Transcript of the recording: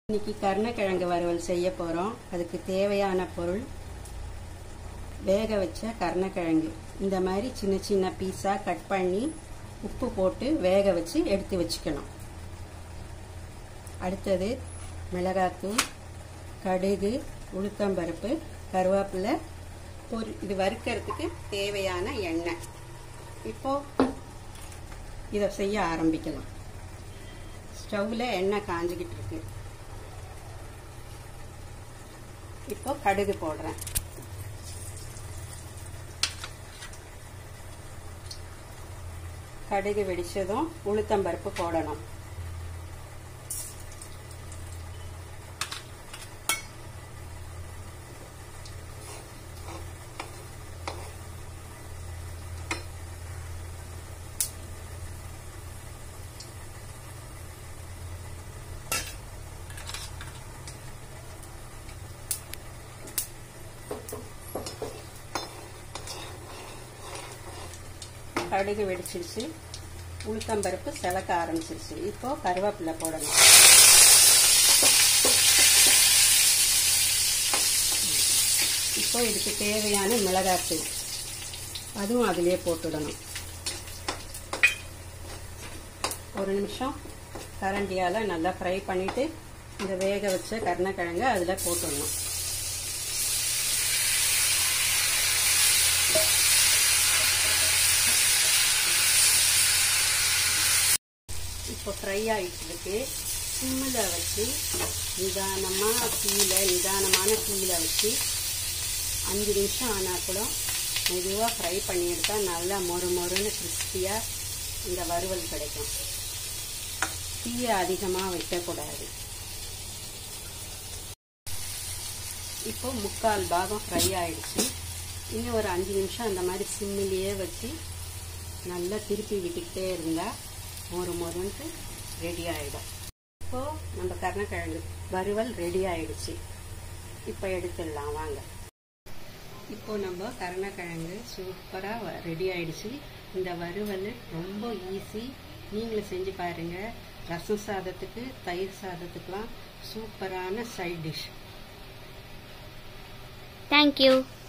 இன்னைக்கு கருணக்கிழங்கு வறுவல் செய்ய போகிறோம் அதுக்கு தேவையான பொருள் வேக வச்ச கருணக்கிழங்கு இந்த மாதிரி சின்ன சின்ன பீஸாக கட் பண்ணி உப்பு போட்டு வேக வச்சு எடுத்து வச்சுக்கணும் அடுத்தது மிளகாத்தூள் கடுகு உளுத்தம்பருப்பு கருவேப்பிலை பொரி இது வறுக்கிறதுக்கு தேவையான எண்ணெய் இப்போ இதை செய்ய ஆரம்பிக்கலாம் ஸ்டவ்வில் எண்ணெய் காஞ்சிக்கிட்டு இருக்கு இப்போ கடுகு போடுறேன் கடுகு வெடிச்சதும் உளுத்தம்பருப்பு போடணும் கடுகு வெடிச்சிருச்சு உளுத்தம்பருப்பு சிலக்க ஆரம்பிச்சிருச்சு இப்போ கருவேப்பிலை போடணும் இப்போ இதுக்கு தேவையான மிளகாத்தூள் அதுவும் அதிலே போட்டுடணும் ஒரு நிமிஷம் கரண்டியால் நல்லா ஃப்ரை பண்ணிவிட்டு இந்த வேக வச்ச கருணக்கிழங்கு அதில் போட்டுடணும் இப்போ ஃப்ரை ஆகிட்டு இருக்கு சிம்மில் வச்சு நிதானமாக கீழே நிதானமான கீழே வச்சு அஞ்சு நிமிஷம் ஆனால் கூட மெதுவாக ஃப்ரை பண்ணி எடுத்தால் நல்லா மொறு மொறுன்னு கிறிஸ்பியாக இந்த வறுவல் கிடைக்கும் தீயை அதிகமாக வைக்கக்கூடாது இப்போ முக்கால் பாகம் ஃப்ரை ஆயிடுச்சு இன்னும் ஒரு அஞ்சு நிமிஷம் அந்த மாதிரி சிம்மிலேயே வச்சு நல்லா திருப்பி விட்டுக்கிட்டே இருந்தால் மொறு மொறுன்ட்டு ரெடி ஆகிடும் இப்போது நம்ம கருணக்கிழங்கு வறுவல் ரெடி ஆயிடுச்சு இப்போ எடுத்துடலாம் வாங்க இப்போ நம்ம கருணக்கிழங்கு சூப்பராக ரெடி ஆயிடுச்சு இந்த வறுவல் ரொம்ப ஈஸி நீங்களும் செஞ்சு பாருங்கள் ரசம் சாதத்துக்கு தயிர் சாதத்துக்கெலாம் சூப்பரான சைட் டிஷ் Thank you.